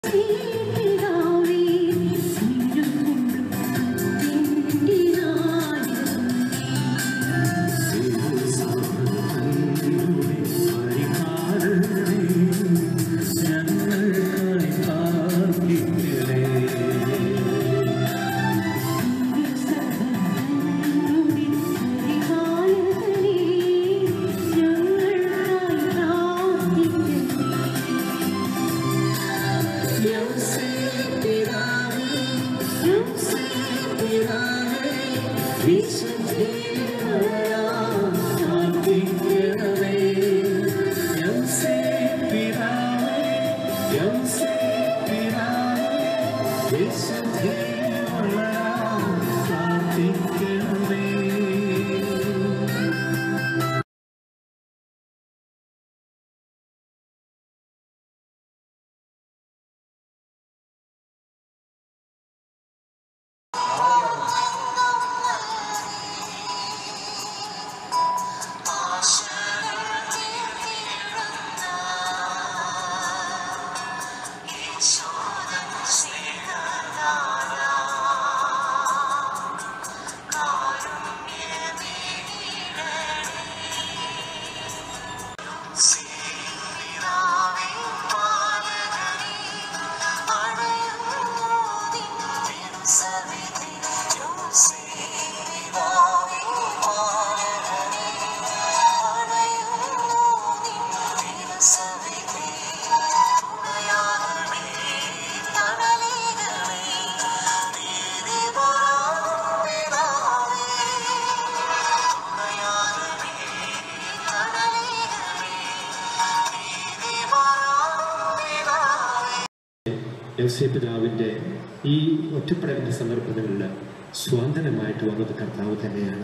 യവസേ പിതാവിൻ്റെ ഈ ഒറ്റപ്പെടലിൻ്റെ സന്ദർഭങ്ങളിൽ സ്വാതന്ത്ര്യമായിട്ട് വന്നത് കർത്താവ് തന്നെയാണ്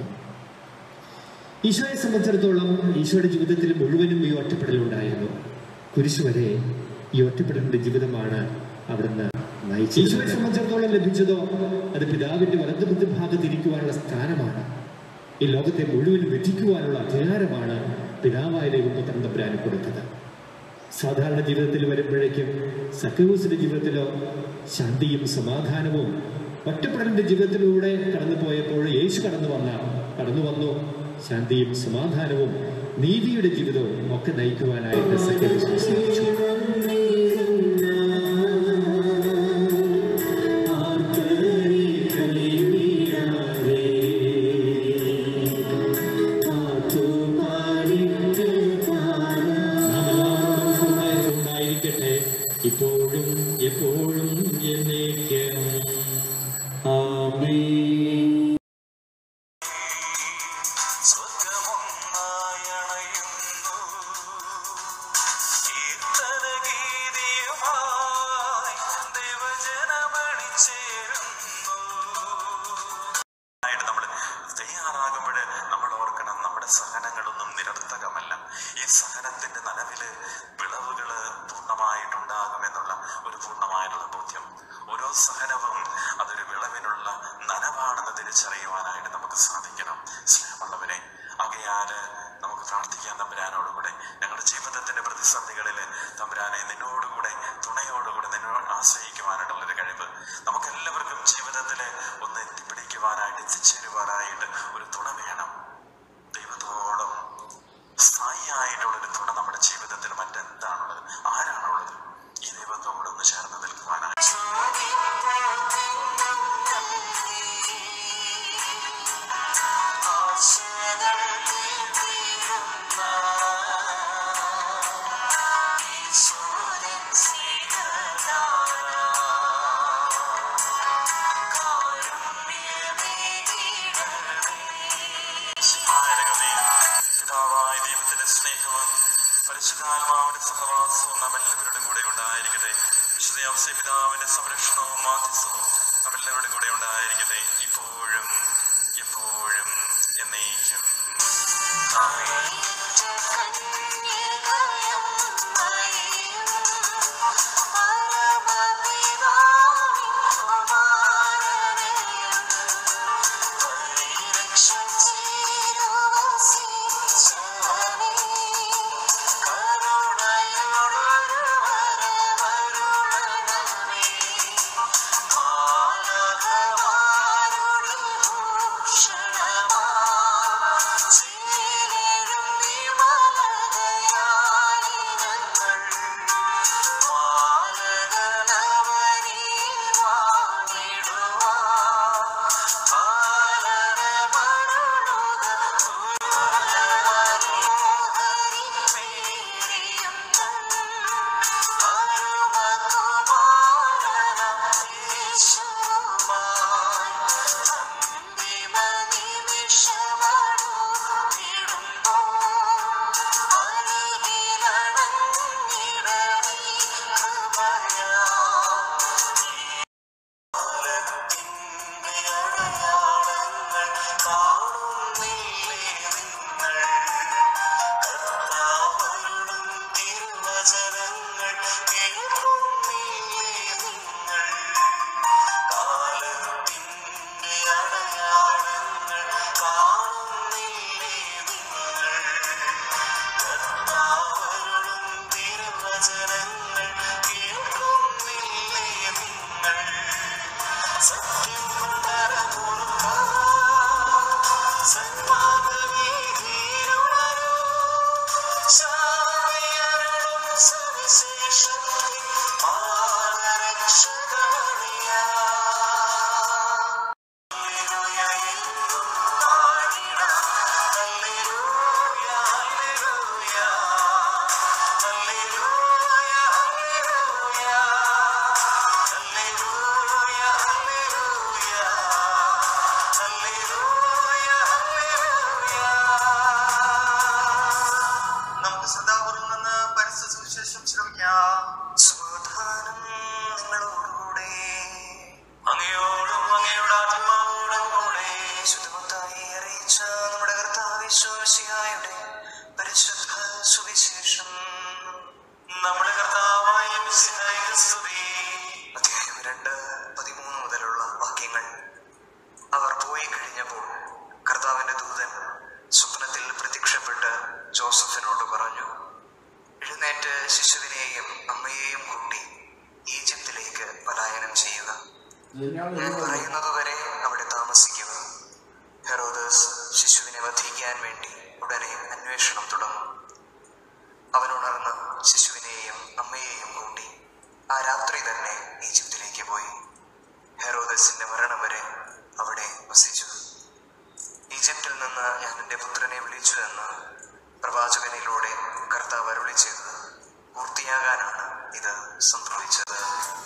ഈശോയെ സംബന്ധിച്ചിടത്തോളം ഈശോയുടെ ജീവിതത്തിൽ മുഴുവനും ഈ ഒറ്റപ്പെടലുണ്ടായിരുന്നു കുരിശ് വരെ ഈ ഒറ്റപ്പെടലിന്റെ ജീവിതമാണ് അവിടുന്ന് നയിച്ചത് ഈശോയെ സംബന്ധിച്ചിടത്തോളം ലഭിച്ചതോ അത് പിതാവിന്റെ വലതുബുദ്ധി ഭാഗത്തിരിക്കുവാനുള്ള സ്ഥാനമാണ് ഈ ലോകത്തെ മുഴുവനും വിധിക്കുവാനുള്ള അധികാരമാണ് പിതാവായ ദൈവപുത്രൻ തമ്പുരാന് കൊടുത്തത് സാധാരണ ജീവിതത്തിൽ വരുമ്പോഴേക്കും സക്കയൂസിന്റെ ജീവിതത്തിലോ ശാന്തിയും സമാധാനവും ഒറ്റപ്പെടലിന്റെ ജീവിതത്തിലൂടെ കടന്നു പോയപ്പോൾ യേശു കടന്നു വന്ന കടന്നു വന്നു ശാന്തിയും സമാധാനവും നീതിയുടെ ജീവിതവും ഒക്കെ നയിക്കുവാനായിട്ട് സക്കയൂസിന് സാധിച്ചു ഉണ്ടായിരിക്കട്ടെ ഇപ്പോഴും എപ്പോഴും എന്നേക്കും ആമേൻ സ്വർഗമൊന്നായണയുന്നു കീർത്തനഗീതിയുമായി ദൈവജനമണിച്ചേരുന്നു ആയിട്ട് നമ്മൾ തയ്യാറാകുമ്പോൾ നമ്മൾ ഓർക്കണം നമ്മുടെ സഹനങ്ങളൊന്നും നിരർത്ഥകമല്ല ഈ സഹനത്തിന്റെ നനവില് വിളവുകള് പൂർണ്ണമായിട്ടുണ്ടാകുമെന്നുള്ള ഒരു പൂർണ്ണമായിട്ടുള്ള ബോധ്യം ഓരോ സഹനവും അതൊരു വിളവിനുള്ള നനവാണെന്ന് തിരിച്ചറിയുവാനായിട്ട് നമുക്ക് സാധിക്കണം സ്നേഹമുള്ളവരെ ആകയാല് നമുക്ക് പ്രാർത്ഥിക്കാൻ തമ്പുരാനോടുകൂടെ ഞങ്ങളുടെ ജീവിതത്തിന്റെ പ്രതിസന്ധികളിൽ തമ്പുരാനെ നിന്നോടുകൂടെ തുണയോടുകൂടെ നിന്നോട് ആശ്രയിക്കുവാനായിട്ടുള്ളൊരു കഴിവ് നമുക്ക് എല്ലാവർക്കും ജീവിതത്തിൽ ഒന്ന് എത്തിപ്പിടിക്കുവാനായിട്ട് എത്തിച്ചേരുവാനായിട്ട് ഒരു തുണ വേണം ദൈവത്തോളം സ്ഥായിയായിട്ടുള്ളൊരു തുണ നമ്മുടെ ജീവിതത്തിൽ മറ്റെന്താണുള്ളത് ആരാണുള്ളത് ഈ ദൈവത്തോടൊന്ന് ചേർന്ന് നിൽക്കുവാനായി പിതാവായ ദൈവത്തിന്റെ സ്നേഹവും പരിശുദ്ധാത്മാവിന്റെ സഹവാസവും നാം എല്ലാവരുടെ കൂടെ ഉണ്ടായിരിക്കട്ടെ വിശുദ്ധ അവസ്ഥ പിതാവിന്റെ സംരക്ഷണവും മാധ്യസ്ഥവും നാം എല്ലാവരുടെ കൂടെ ഉണ്ടായിരിക്കട്ടെ ഇപ്പോഴും എപ്പോഴും എന്നേക്കും കരുണയോടൊരു വരവരുളണം നിങ്ങളോടുകൂടെ അങ്ങയോടും അങ്ങയുടെ ആത്മാവോടും കൂടെ ശുദ്ധമത്തായി അറിയിച്ച നമ്മുടെ കർത്താവിശ്വാസിയായുടെ പരിശുദ്ധ സുവിശേഷം നമ്മുടെ കർത്താവായ മിശിഹായിക്ക് സ്തുതി അധ്യായം രണ്ട് പതിമൂന്ന് മുതലുള്ള വാക്യങ്ങൾ അവർ പോയി കഴിഞ്ഞപ്പോൾ കർത്താവിന്റെ ദൂതൻ സ്വപ്നത്തിൽ പ്രത്യക്ഷപ്പെട്ട് ജോസഫിനോട് പറഞ്ഞു എഴുന്നേറ്റ് ശിശുവിനെയും അമ്മയെയും കൂട്ടി ഈജിപ്തിലേക്ക് പലായനം ചെയ്യുക ഞാൻ പറയുന്നതുവരെ അവിടെ താമസിക്കുക ഹെറോദസ് ശിശുവിനെ വധിക്കാൻ വേണ്ടി ഉടനെ അന്വേഷണം തുടങ്ങും അവൻ ഉണർന്ന് ശിശുവിനെയും അമ്മയെയും കൂട്ടി ആ രാത്രി തന്നെ ഈജിപ്തിലേക്ക് പോയി ഹെറോദസിന്റെ മരണം വരെ അവിടെ വസിച്ചു ഈജിപ്തിൽ നിന്ന് ഞാൻ എൻ്റെ പുത്രനെ വിളിച്ചു എന്ന് പ്രവാചകനിലൂടെ കർത്താവ് അരുളി ചെയ്തത് പൂർത്തിയാകാനാണ് ഇത് സംഭവിച്ചത്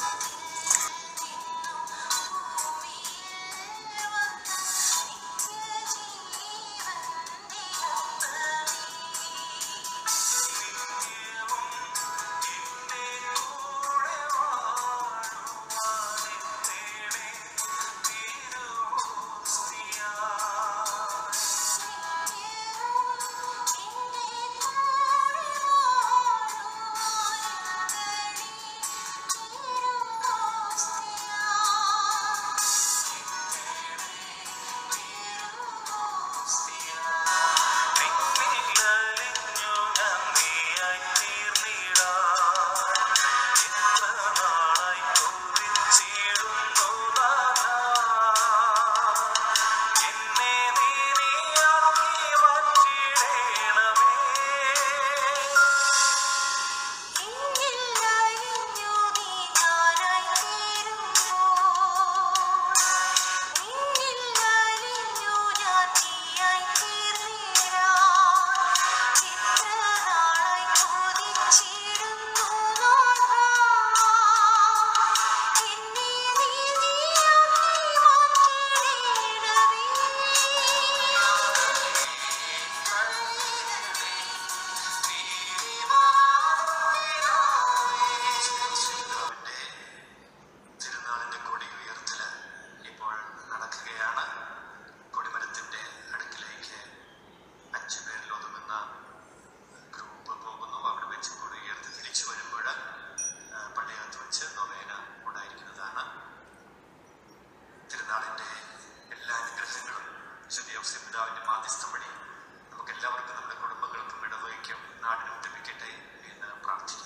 തിരുനാളിന്റെ കൊടി ഉയർത്തല് ഇപ്പോൾ നടക്കുകയാണ് കൊടിമരത്തിന്റെ അടുക്കിലേക്ക് അഞ്ചു പേരിൽ ഒതുങ്ങുന്ന ഗ്രൂപ്പ് പോകുന്നു അവിടെ വെച്ച് കൊടി ഉയർത്തി തിരിച്ചു വരുമ്പോൾ പള്ളിയകത്ത് വെച്ച് നൊവേന ഉണ്ടായിരിക്കുന്നതാണ് തിരുനാളിന്റെ എല്ലാ അനുഗ്രഹങ്ങളും ശുദ്ധ പിതാവിന്റെ മാധ്യസ്ഥം വഴി നമുക്ക് എല്ലാവർക്കും നമ്മുടെ കുടുംബങ്ങൾക്കും ഇടവയ്ക്കും നാടിനും ലഭിക്കട്ടെ എന്ന് പ്രാർത്ഥിക്കുന്നു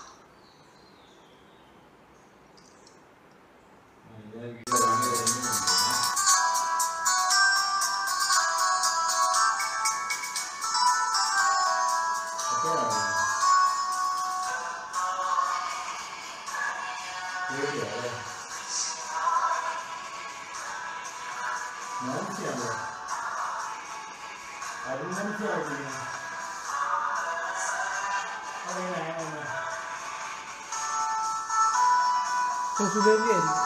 സുഖേരിയായിരിക്കും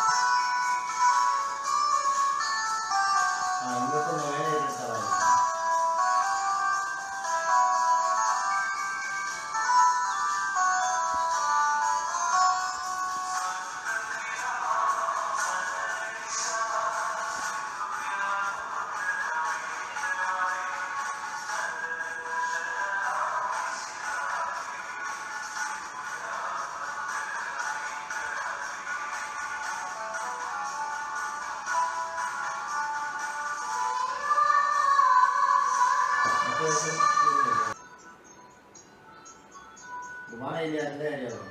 കുമാരയില്ല എൻ്റെ കാര്യമാണ്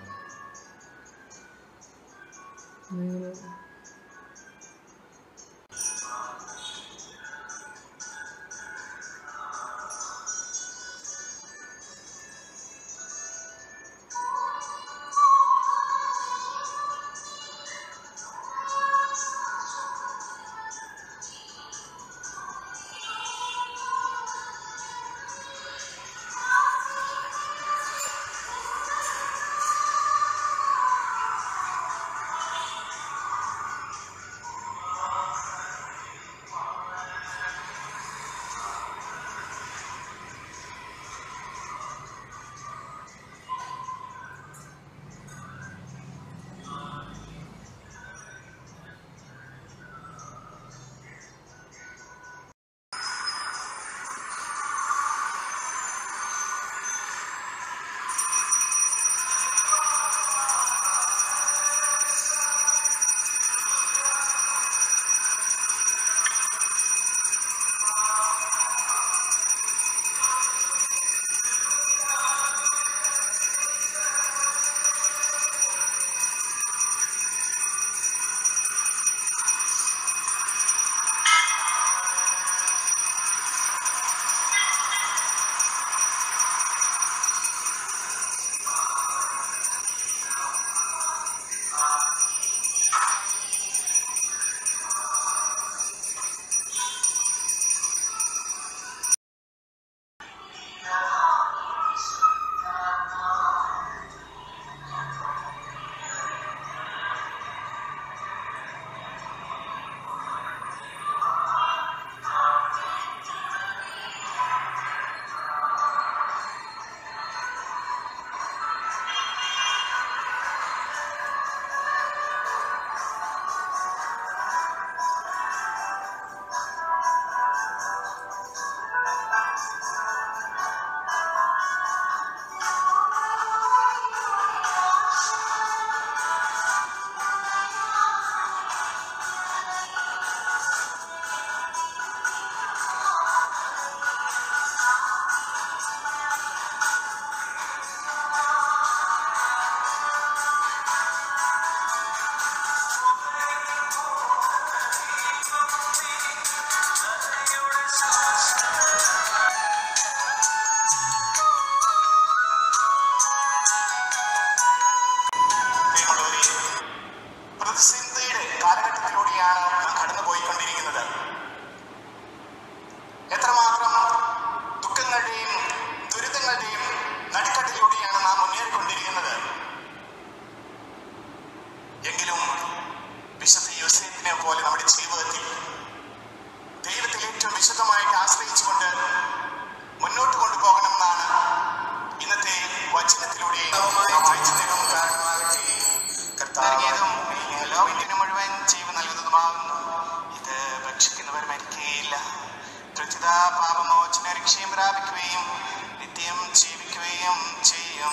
നിങ്ങൾ ും കാലഘട്ടത്തിലൂടെയാണ് നാം കടന്നുപോയിക്കൊണ്ടിരിക്കുന്നത് എത്രമാത്രം ദുഃഖങ്ങളുടെയും ദുരിതങ്ങളുടെയും നടുക്കട്ടിലൂടെയാണ് നാം മുന്നേറിക്കൊണ്ടിരിക്കുന്നത് എങ്കിലും വിശുദ്ധ യോസേഫിനെ പോലെ നമ്മുടെ ജീവിതത്തിൽ ദൈവത്തിൽ ഏറ്റവും വിശുദ്ധമായിട്ട് ആശ്രയിച്ചുകൊണ്ട് മുന്നോട്ട് കൊണ്ടുപോകണം എന്നാണ് ഇന്നത്തെ വചനത്തിലൂടെ വായിച്ചു തരുന്ന കാരണമാകട്ടെ കർത്താവിയതും ലോകത്തിന് മുഴുവൻ ജീവൻ നൽകുന്നതുമാകുന്നു ഇത് ഭക്ഷിക്കുന്നവർ മരിക്കുകയില്ല കൃത്യത പാപമോചന രക്ഷയും പ്രാപിക്കുകയും നിത്യം ജീവിക്കുകയും ചെയ്യും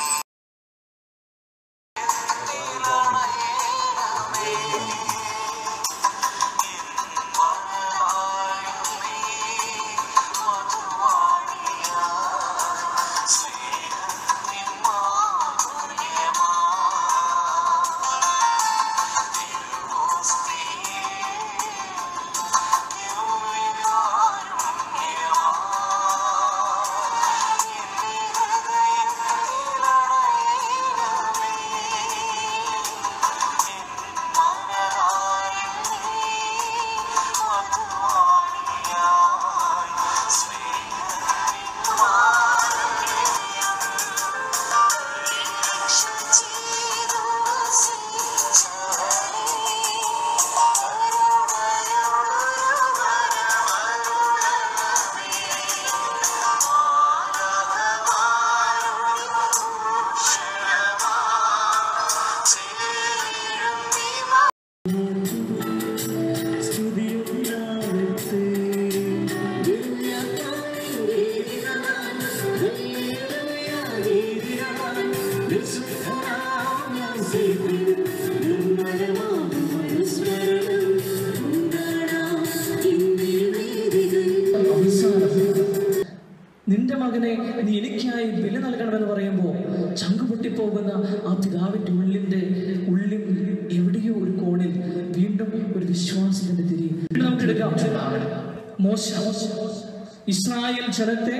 അവസാനം നിന്റെ മകനെ നീ എനിക്കായി ബലി നൽകണമെന്ന് പറയുമ്പോൾ ചങ്ക് പൊട്ടിപ്പോകുന്ന ആ പിതാവിന്റെ ഉള്ളിന്റെ ഉള്ളിൽ എവിടെയോ ഒരു കോണിൽ വീണ്ടും ഒരു വിശ്വാസത്തിന്റെ തിരി വീണ്ടും നമുക്ക് എടുക്കാം മോശ ഇസ്രായേൽ ജനത്തെ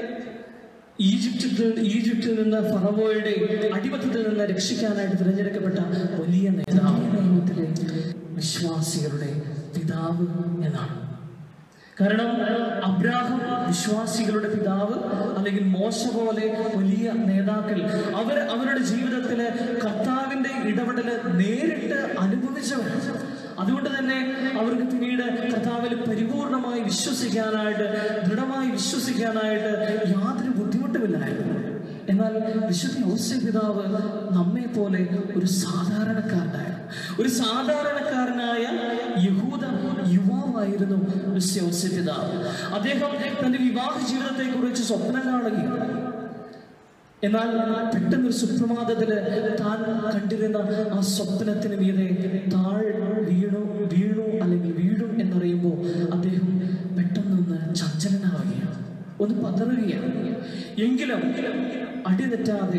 ഈജിപ്തിൽ ഈജിപ്തിൽ നിന്ന് ഫറവോയുടെ അടിമത്തത്തിൽ നിന്ന് രക്ഷിക്കാനായിട്ട് തിരഞ്ഞെടുക്കപ്പെട്ട വലിയ നേതാവ് നിയമത്തിലെ വിശ്വാസികളുടെ പിതാവ് എന്നാണ് കാരണം അബ്രാഹം വിശ്വാസികളുടെ പിതാവ് അല്ലെങ്കിൽ മോശ പോലെ വലിയ നേതാക്കൾ അവർ അവരുടെ ജീവിതത്തില് കർത്താവിന്റെ ഇടപെടല് നേരിട്ട് അനുഭവിച്ചവർ അതുകൊണ്ട് തന്നെ അവർക്ക് പിന്നീട് കർത്താവിൽ പരിപൂർണമായി വിശ്വസിക്കാനായിട്ട് ദൃഢമായി വിശ്വസിക്കാനായിട്ട് യാതൊരു ബുദ്ധിമുട്ടുമില്ലായിരുന്നു എന്നാൽ വിശുദ്ധ ഔസ്യ പിതാവ് നമ്മെ പോലെ ഒരു സാധാരണക്കാരനായിരുന്നു ഒരു സാധാരണക്കാരനായ യഹൂദ യുവാവായിരുന്നു വിശുദ്ധ ഔസ്യ പിതാവ് അദ്ദേഹം തന്റെ വിവാഹ ജീവിതത്തെ കുറിച്ച് സ്വപ്നം കാണുകയാണ് എന്നാൽ പെട്ടെന്നൊരു സുപ്രഭാതത്തില് താൻ കണ്ടിരുന്ന ആ സ്വപ്നത്തിന് മീതെ താഴ് വീണു വീണു അല്ലെങ്കിൽ വീഴും എന്നറിയുമ്പോൾ അദ്ദേഹം പെട്ടെന്നൊന്ന് ചഞ്ചലനാവുകയാണ് ഒന്ന് പതറുകയാണ് എങ്കിലും അടിതെറ്റാതെ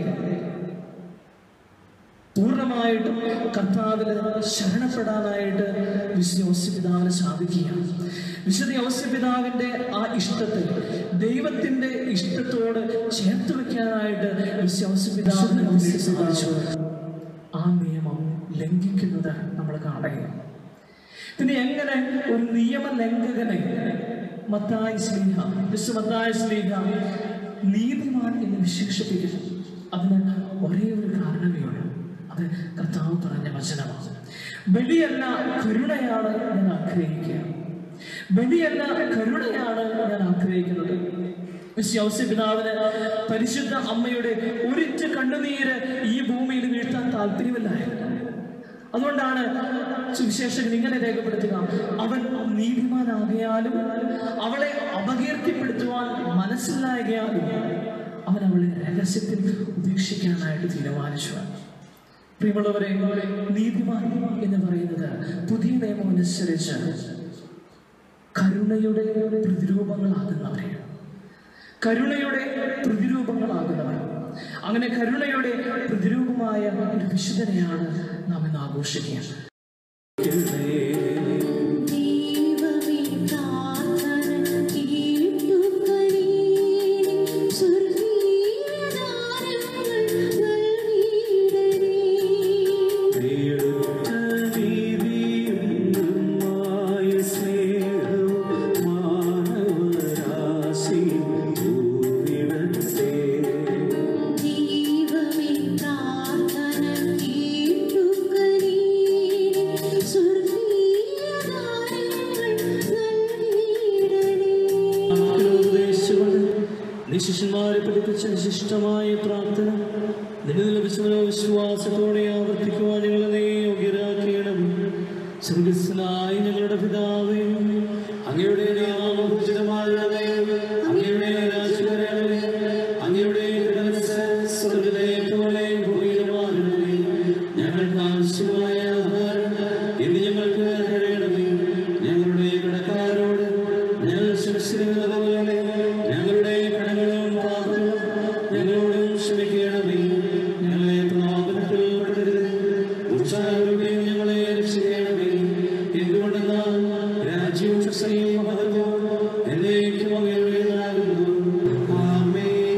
പൂർണ്ണമായിട്ടും കർത്താവിൽ ശരണപ്പെടാനായിട്ട് വിശുദ്ധ ഔസ്യപിതാവിന് സാധിക്കുകയാണ് വിശുദ്ധ ഔസ്യപിതാവിന്റെ ആ ഇഷ്ടത്തെ ദൈവത്തിന്റെ ഇഷ്ടത്തോട് ചേർത്ത് വെക്കാനായിട്ട് വിശുദ്ധ ഔസ്യപിതാവിന് വേണ്ടി സാധിച്ചു ആ നിയമം ലംഘിക്കുന്നത് നമ്മൾ കാണുകയാണ് പിന്നെ എങ്ങനെ ഒരു നിയമ ലംഘകനെ മത്തായ സ്ലീഹ വിശു മത്തായ സ്ലീഹ നീതിമാൻ എന്ന് വിശേഷിപ്പിക്കുന്നു അതിന് ഒരേ ഒരു കാരണമേ ഉള്ളൂ അത് കർത്താവ് പറഞ്ഞ വചനമാണ് ബലിയല്ല കരുണയാണ് ഞാൻ ആഗ്രഹിക്കുക ബലിയല്ല കരുണയാണ് ഞാൻ ആഗ്രഹിക്കുന്നത് പിതാവിന് പരിശുദ്ധ അമ്മയുടെ ഒരിറ്റ് കണ്ണുനീര് ഈ ഭൂമിയിൽ വീഴ്ത്താൻ താല്പര്യമില്ലായിരുന്നു അതുകൊണ്ടാണ് സുവിശേഷകൻ ഇങ്ങനെ രേഖപ്പെടുത്തുക അവൻ നീതിമാനാകയാലും അവളെ അപകീർത്തിപ്പെടുത്തുവാൻ മനസ്സിലാകയാലും അവൻ അവളെ രഹസ്യത്തിൽ ഉപേക്ഷിക്കാനായിട്ട് തീരുമാനിച്ചു പ്രിയമുള്ളവരെ നീതിമാൻ എന്ന് പറയുന്നത് പുതിയ നിയമം അനുസരിച്ച് കരുണയുടെ പ്രതിരൂപങ്ങളാകുന്നവരെയാണ് കരുണയുടെ പ്രതിരൂപങ്ങളാകുന്നവർ അങ്ങനെ കരുണയുടെ പ്രതിരൂപമായ ഒരു വിശുദ്ധനെയാണ് നാം ഇന്ന് ആഘോഷിക്കുക ദൈവമേ പ്രാർത്ഥന കേട്ടുകരീ സ്വർഗീയദാനങ്ങൾ നൽകിയിടണേ ശിഷ്യന്മാരെ പഠിപ്പിച്ച വിശിഷ്ടമായ പ്രാർത്ഥന നിന്നെ ലഭിച്ചവരോ വിശ്വാസത്തോടെ ആവർത്തിക്കുവാൻ ഞങ്ങളെ നീ യോഗ്യരാക്കിയണം സ്വർഗസ്നായി ഞങ്ങളുടെ പിതാവേ അങ്ങയുടെ നാമഭൂഷിതമാകണമേ അങ്ങയുടെ രാജ്യം വരണമേ അങ്ങയുടെ മനസ്സ് സ്വർഗത്തിലെ പോലെ ഭൂമിയിലുമാകണമേ ഞങ്ങൾക്ക് ആവശ്യമായ ആഹാരം ഇന്ന് ഞങ്ങൾക്ക് തരണമേ ഞങ്ങളുടെ കടക്കാരോട് ഞങ്ങൾ ക്ഷമിച്ചിരുന്നത് പോലെ ഞങ്ങളുടെ കടങ്ങളും പാപങ്ങളും ഞങ്ങളോടും ക്ഷമിക്കണമേ ഞങ്ങളെ പ്രലോഭനത്തിൽ പെടുത്തരുത് ഉത്സാഹങ്ങളുടെ ഞങ്ങളെ രക്ഷിക്കണമേ എന്തുകൊണ്ടെന്നാൽ രാജ്യവും ശക്തിയും മഹത്വവും എന്നേക്കും അങ്ങയുടേതാകുന്നു ആമേൻ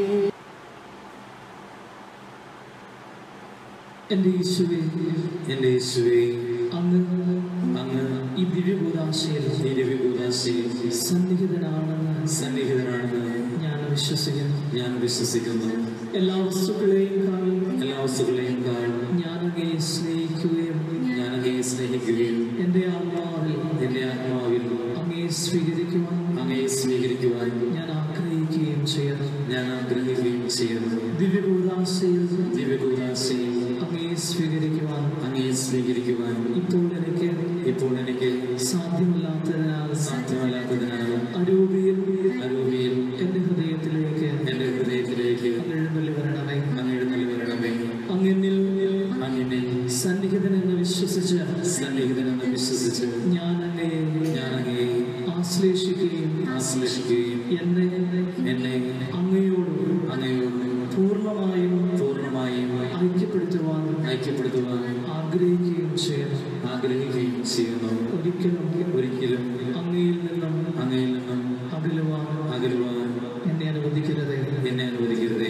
എൻ്റെ യേശുവേ എൻ്റെ യേശുവേ അങ്ങ് അങ്ങ് ഈ ദിവ്യഭൂതാശയിൽ ഈ രവിഭൂതാശയിൽ സന്നിഹിതനാണെന്ന് സന്നിഹിതനാണെന്ന് ഞാൻ വിശ്വസിക്കുന്നു ഞാൻ വിശ്വസിക്കുന്നു എല്ലാ വസ്തുക്കളെയും കാണും എല്ലാ വസ്തുക്കളെയും കാണും ഞാൻ അങ്ങയെ സ്നേഹിക്കുകയും ഞാൻ അങ്ങയെ സ്നേഹിക്കുകയും എൻ്റെ ആത്മാവിൽ എൻ്റെ ആത്മാവിൽ അങ്ങയെ സ്വീകരിക്കുവാൻ അങ്ങയെ സ്വീകരിക്കുവാൻ ഞാൻ ആഗ്രഹിക്കുകയും ചെയ്യുന്നു ഞാൻ ആഗ്രഹിക്കുകയും ചെയ്യുന്നു ദിവ്യഭൂതാശയിൽ ദിവ്യകൂദാശയിൽ അങ്ങയെ സ്വീകരിക്കുവാൻ അങ്ങയെ സ്വീകരിക്കുവാൻ ഇപ്പോൾ എനിക്ക് ഇപ്പോൾ എനിക്ക് സാധ്യമല്ലാത്തതിനാൽ സാധ്യമല്ലാത്തതിനാൽ അരൂപിയിൽ അരൂപിയിൽ എൻ്റെ ഹൃദയത്തിലേക്ക് എൻ്റെ ഹൃദയത്തിലേക്ക് അങ്ങ് എഴുന്നള്ളി വരണമേ അങ്ങ് എഴുന്നള്ളി വരണമേ അങ്ങനിൽ അങ്ങനെ സന്നിഹിതനെന്ന് വിശ്വസിച്ച് സന്നിഹിതനെന്ന് വിശ്വസിച്ച് ഞാൻ അങ്ങയെ ഞാൻ അങ്ങയെ ആശ്ലേഷിക്കുകയും ആശ്ലേഷിക്കുകയും എന്നെ എന്നെ അങ്ങയോട് അങ്ങയോട് പൂർണ്ണമായും പൂർണ്ണമായും ഐക്യപ്പെടുത്തുവാൻ ഐക്യപ്പെടുത്തുവാൻ ആഗ്രഹിക്കുകയും ചെയ്യുന്നു ആഗ്രഹിക്കുകയും ചെയ്യുന്നു ഒരിക്കലും ഒരിക്കലും അങ്ങയിൽ നിന്നും അങ്ങയിൽ നിന്നും അകലുവാൻ അകലുവാൻ എന്നെ അനുവദിക്കരുതേ എന്നെ അനുവദിക്കരുതേ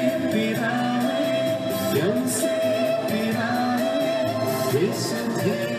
Yes,